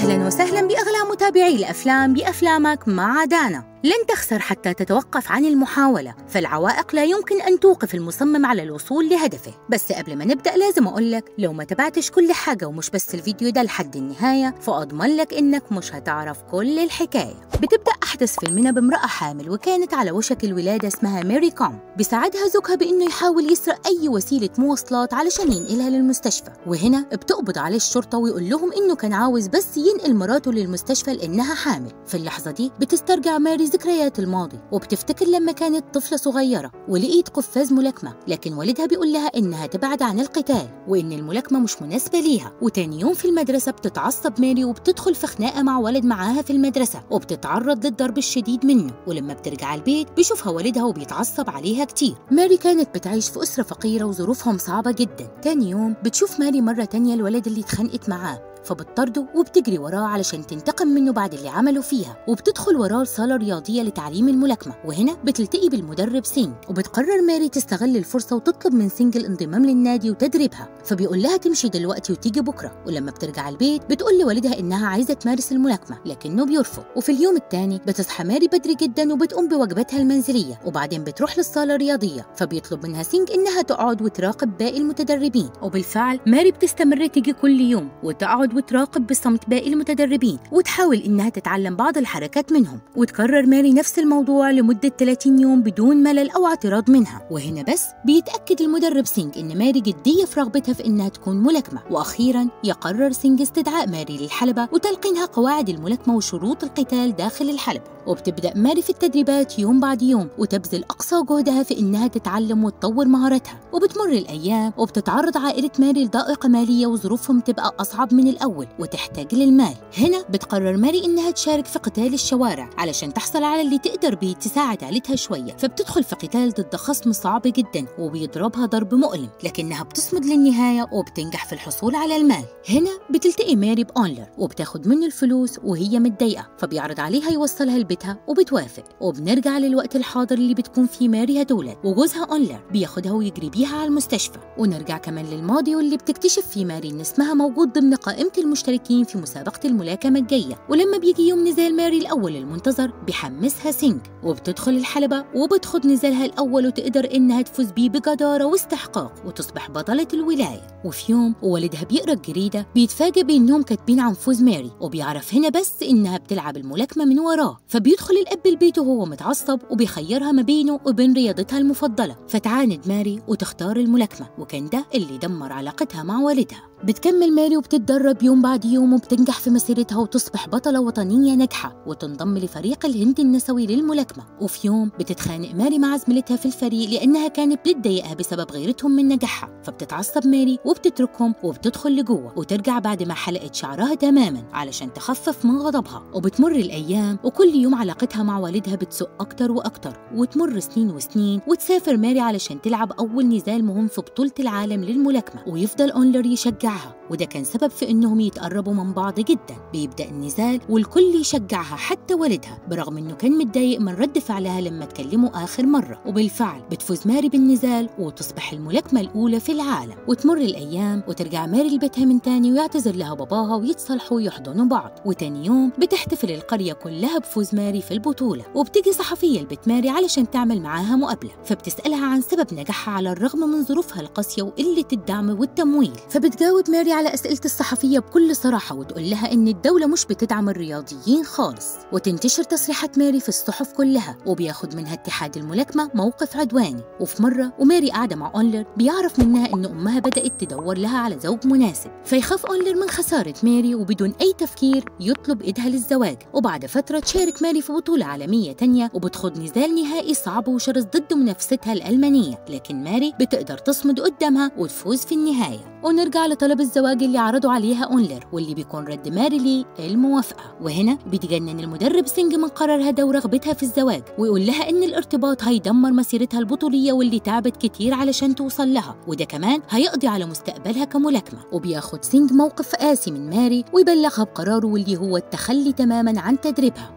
أهلا وسهلا بأغلى متابعي الأفلام بأفلامك مع دانا لن تخسر حتى تتوقف عن المحاولة فالعوائق لا يمكن أن توقف المصمم على الوصول لهدفه بس قبل ما نبدأ لازم أقولك لو ما تبعتش كل حاجة ومش بس الفيديو ده لحد النهاية فأضمن لك إنك مش هتعرف كل الحكاية بتبدأ أحدث فيلمنا بامرأة حامل وكانت على وشك الولادة اسمها ماري كوم بيساعدها زوجها بإنه يحاول يسرق أي وسيلة مواصلات علشان ينقلها للمستشفى وهنا بتقبض عليه الشرطة ويقول لهم إنه كان عاوز بس ينقل مراته للمستشفى لأنها حامل في اللحظة دي بتسترجع ماري ذكريات الماضي وبتفتكر لما كانت طفلة صغيرة ولقيت قفاز ملاكمة لكن والدها بيقول لها إنها تبعد عن القتال وإن الملاكمة مش مناسبة ليها وتاني يوم في المدرسة بتتعصب ماري وبتدخل في خناقة مع ولد معاها في المدرسة وبتتعرض للضرب الشديد منه ولما بترجع البيت بيشوفها والدها وبيتعصب عليها كتير ماري كانت بتعيش في أسرة فقيرة وظروفهم صعبة جدا تاني يوم بتشوف ماري مرة تانية الولد اللي اتخانقت معاه فبتطرده وبتجري وراه علشان تنتقم منه بعد اللي عمله فيها وبتدخل وراه صالة رياضية لتعليم الملاكمة وهنا بتلتقي بالمدرب سينج وبتقرر ماري تستغل الفرصة وتطلب من سينج الانضمام للنادي وتدريبها فبيقول لها تمشي دلوقتي وتيجي بكرة ولما بترجع البيت بتقول لوالدها إنها عايزة تمارس الملاكمة لكنه بيرفض وفي اليوم الثاني بتصحى ماري بدري جدا وبتقوم بواجباتها المنزلية وبعدين بتروح للصالة الرياضية فبيطلب منها سينج إنها تقعد وتراقب باقي المتدربين وبالفعل ماري بتستمر تيجي كل يوم وتقعد وتراقب بصمت باقي المتدربين وتحاول إنها تتعلم بعض الحركات منهم وتكرر ماري نفس الموضوع لمدة 30 يوم بدون ملل أو اعتراض منها وهنا بس بيتأكد المدرب سينج إن ماري جدية في رغبتها في إنها تكون ملاكمة وأخيرا يقرر سينج استدعاء ماري للحلبة وتلقينها قواعد الملاكمة وشروط القتال داخل الحلبة وبتبدأ ماري في التدريبات يوم بعد يوم وتبذل أقصى جهدها في إنها تتعلم وتطور مهاراتها وبتمر الأيام وبتتعرض عائلة ماري لضائقة مالية وظروفهم تبقى أصعب من الأول وتحتاج للمال هنا بتقرر ماري إنها تشارك في قتال الشوارع علشان تحصل على اللي تقدر بيه تساعد عائلتها شوية فبتدخل في قتال ضد خصم صعب جدا وبيضربها ضرب مؤلم لكنها بتصمد للنهاية وبتنجح في الحصول على المال هنا بتلتقي ماري بأونلر وبتاخد منه الفلوس وهي متضايقة فبيعرض عليها يوصلها لبيتها وبتوافق وبنرجع للوقت الحاضر اللي بتكون فيه ماري هتولد وجوزها أونلر بياخدها ويجري بيها على المستشفى ونرجع كمان للماضي واللي بتكتشف فيه ماري إن اسمها موجود ضمن قائمة المشتركين في مسابقة الملاكمة الجاية ولما بيجي يوم نزال ماري الأول المنتظر بيحمسها سينج وبتدخل الحلبة وبتخوض نزالها الأول وتقدر إنها تفوز بيه بجدارة واستحقاق وتصبح بطلة الولاية وفي يوم ووالدها بيقرا الجريدة بيتفاجئ بإنهم كاتبين عن فوز ماري وبيعرف هنا بس إنها بتلعب الملاكمة من وراه فبيدخل الأب البيت وهو متعصب وبيخيرها ما بينه وبين رياضتها المفضلة فتعاند ماري وتختار الملاكمة وكان ده اللي دمر علاقتها مع والدها بتكمل ماري وبتتدرب يوم بعد يوم وبتنجح في مسيرتها وتصبح بطلة وطنية ناجحة وتنضم لفريق الهند النسوي للملاكمة وفي يوم بتتخانق ماري مع زميلتها في الفريق لأنها كانت بتضايقها بسبب غيرتهم من نجاحها فبتتعصب ماري وبتتركهم وبتدخل لجوه وترجع بعد ما حلقت شعرها تماما علشان تخفف من غضبها وبتمر الأيام وكل يوم علاقتها مع والدها بتسوء أكتر وأكتر وتمر سنين وسنين وتسافر ماري علشان تلعب أول نزال مهم في بطولة العالم للملاكمة ويفضل أونلر يشجع يشجعها وده كان سبب في انهم يتقربوا من بعض جدا بيبدا النزال والكل يشجعها حتى والدها برغم انه كان متضايق من رد فعلها لما اتكلموا اخر مره وبالفعل بتفوز ماري بالنزال وتصبح الملاكمه الاولى في العالم وتمر الايام وترجع ماري لبيتها من تاني ويعتذر لها باباها ويتصالحوا ويحضنوا بعض وتاني يوم بتحتفل القريه كلها بفوز ماري في البطوله وبتيجي صحفيه لبيت ماري علشان تعمل معاها مقابله فبتسالها عن سبب نجاحها على الرغم من ظروفها القاسيه وقله الدعم والتمويل فبتجاوب بتجاوب ماري على أسئلة الصحفية بكل صراحة وتقول لها إن الدولة مش بتدعم الرياضيين خالص وتنتشر تصريحات ماري في الصحف كلها وبياخد منها اتحاد الملاكمة موقف عدواني وفي مرة وماري قاعدة مع أونلر بيعرف منها إن أمها بدأت تدور لها على زوج مناسب فيخاف أونلر من خسارة ماري وبدون أي تفكير يطلب إيدها للزواج وبعد فترة تشارك ماري في بطولة عالمية تانية وبتخوض نزال نهائي صعب وشرس ضد منافستها الألمانية لكن ماري بتقدر تصمد قدامها وتفوز في النهاية ونرجع لطلب الزواج اللي عرضوا عليها أونلر واللي بيكون رد ماري ليه الموافقة وهنا بيتجنن المدرب سينج من قرارها ده ورغبتها في الزواج ويقول لها إن الارتباط هيدمر مسيرتها البطولية واللي تعبت كتير علشان توصل لها وده كمان هيقضي على مستقبلها كملاكمة وبياخد سينج موقف قاسي من ماري ويبلغها بقراره واللي هو التخلي تماما عن تدريبها لكن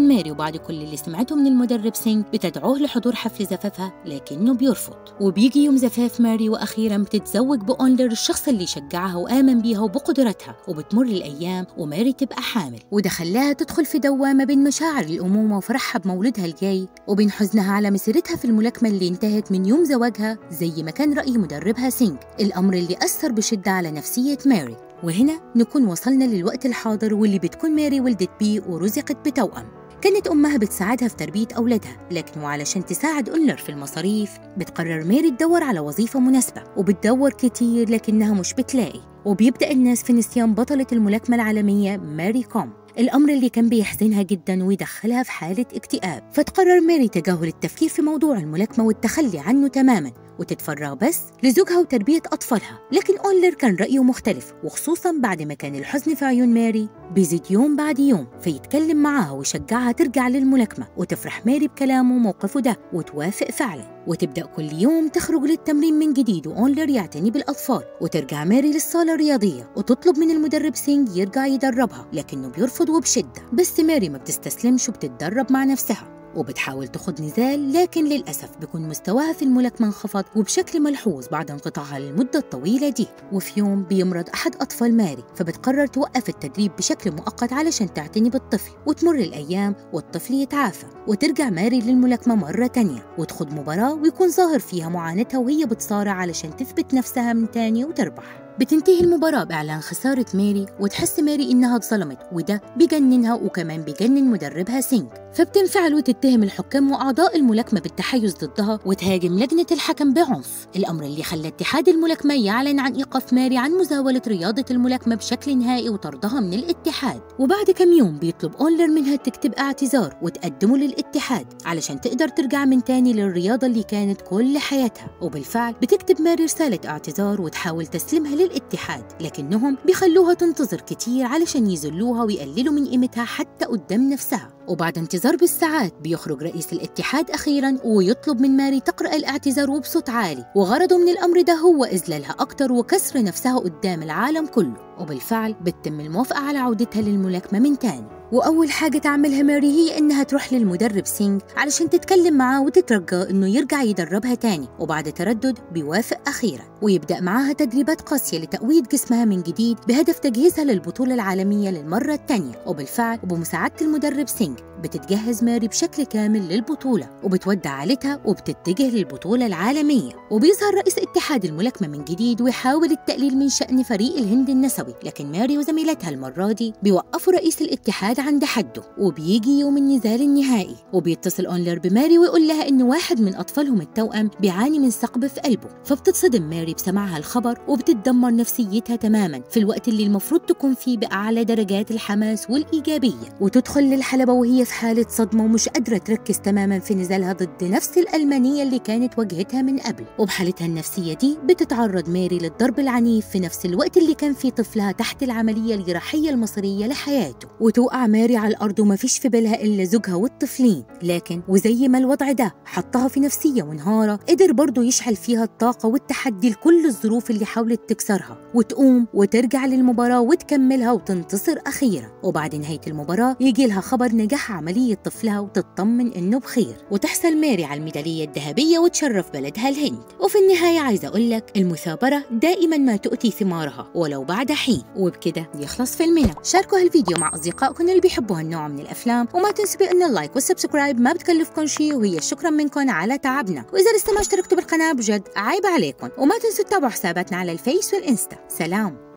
بتكون ماري وبعد كل اللي سمعته من المدرب سينج بتدعوه لحضور حفل زفافها لكنه بيرفض وبيجي يوم زفاف ماري وأخيرا بتتزوج بأونلر الشخص اللي شجعها وآمن بيها وبقدرتها وبتمر الأيام وماري تبقى حامل وده خلاها تدخل في دوامة بين مشاعر الأمومة وفرحها بمولدها الجاي وبين حزنها على مسيرتها في الملاكمة اللي انتهت من يوم زواجها زي ما كان رأي مدربها سينج الأمر اللي أثر بشدة على نفسية ماري وهنا نكون وصلنا للوقت الحاضر واللي بتكون ماري ولدت بيه ورزقت بتوأم كانت أمها بتساعدها في تربية أولادها لكن وعلشان تساعد أولر في المصاريف بتقرر ماري تدور على وظيفة مناسبة وبتدور كتير لكنها مش بتلاقي وبيبدأ الناس في نسيان بطلة الملاكمة العالمية ماري كوم الأمر اللي كان بيحزنها جدا ويدخلها في حالة اكتئاب فتقرر ماري تجاهل التفكير في موضوع الملاكمة والتخلي عنه تماما وتتفرغ بس لزوجها وتربية أطفالها لكن أولر كان رأيه مختلف وخصوصا بعد ما كان الحزن في عيون ماري بيزيد يوم بعد يوم فيتكلم معاها ويشجعها ترجع للملاكمة وتفرح ماري بكلامه وموقفه ده وتوافق فعلا وتبدأ كل يوم تخرج للتمرين من جديد وأونلر يعتني بالأطفال وترجع ماري للصالة الرياضية وتطلب من المدرب سينج يرجع يدربها لكنه بيرفض وبشدة بس ماري ما بتستسلمش وبتتدرب مع نفسها وبتحاول تخوض نزال لكن للأسف بيكون مستواها في الملاكمة انخفض وبشكل ملحوظ بعد انقطاعها للمدة الطويلة دي وفي يوم بيمرض أحد أطفال ماري فبتقرر توقف التدريب بشكل مؤقت علشان تعتني بالطفل وتمر الأيام والطفل يتعافى وترجع ماري للملاكمة مرة تانية وتخوض مباراة ويكون ظاهر فيها معاناتها وهي بتصارع علشان تثبت نفسها من تاني وتربح بتنتهي المباراة بإعلان خسارة ماري وتحس ماري إنها اتظلمت وده بيجننها وكمان بيجنن مدربها سينج فبتنفعل وتتهم الحكام وأعضاء الملاكمة بالتحيز ضدها وتهاجم لجنة الحكم بعنف الأمر اللي خلى اتحاد الملاكمة يعلن عن إيقاف ماري عن مزاولة رياضة الملاكمة بشكل نهائي وطردها من الاتحاد وبعد كم يوم بيطلب أونلر منها تكتب اعتذار وتقدمه للاتحاد علشان تقدر ترجع من تاني للرياضة اللي كانت كل حياتها وبالفعل بتكتب ماري رسالة اعتذار وتحاول تسلمها للاتحاد لكنهم بيخلوها تنتظر كتير علشان يذلوها ويقللوا من قيمتها حتى قدام نفسها وبعد انتظار بالساعات بيخرج رئيس الاتحاد أخيرا ويطلب من ماري تقرأ الاعتذار وبصوت عالي وغرضه من الأمر ده هو إذلالها أكتر وكسر نفسها قدام العالم كله وبالفعل بتتم الموافقة على عودتها للملاكمة من تاني وأول حاجة تعملها ماري هي إنها تروح للمدرب سينج علشان تتكلم معاه وتترجى إنه يرجع يدربها تاني وبعد تردد بيوافق أخيرا ويبدأ معاها تدريبات قاسية لتقويض جسمها من جديد بهدف تجهيزها للبطولة العالمية للمرة الثانية وبالفعل وبمساعدة المدرب سينج بتتجهز ماري بشكل كامل للبطولة وبتودع عائلتها وبتتجه للبطولة العالمية وبيظهر رئيس اتحاد الملاكمة من جديد ويحاول التقليل من شأن فريق الهند النسوي لكن ماري وزميلتها المرة دي بيوقفوا رئيس الاتحاد عند حده وبيجي يوم النزال النهائي وبيتصل أونلر بماري ويقول لها إن واحد من أطفالهم التوأم بيعاني من ثقب في قلبه فبتتصدم ماري بسماعها الخبر وبتتدمر نفسيتها تماما في الوقت اللي المفروض تكون فيه بأعلى درجات الحماس والإيجابية وتدخل للحلبة وهي في حالة صدمة ومش قادرة تركز تماما في نزالها ضد نفس الألمانية اللي كانت واجهتها من قبل وبحالتها النفسية دي بتتعرض ماري للضرب العنيف في نفس الوقت اللي كان فيه طفلها تحت العملية الجراحية المصرية لحياته وتوقع ماري على الأرض وما فيش في بالها إلا زوجها والطفلين لكن وزي ما الوضع ده حطها في نفسية منهارة قدر برضه يشحل فيها الطاقة والتحدي لكل الظروف اللي حاولت تكسرها وتقوم وترجع للمباراة وتكملها وتنتصر أخيرا وبعد نهاية المباراة يجي لها خبر نجاح عملية طفلها وتطمن إنه بخير وتحصل ماري على الميدالية الذهبية وتشرف بلدها الهند وفي النهاية عايزة أقول لك المثابرة دائما ما تؤتي ثمارها ولو بعد حين وبكده يخلص فيلمنا شاركوا هالفيديو مع أصدقائكم اللي بيحبوا هالنوع من الأفلام وما تنسوا بأن اللايك والسبسكرايب ما بتكلفكم شيء وهي شكرا منكم على تعبنا وإذا لسه ما اشتركتوا بالقناة بجد عيب عليكم وما تنسوا تتابعوا حساباتنا على الفيس والإنستا سلام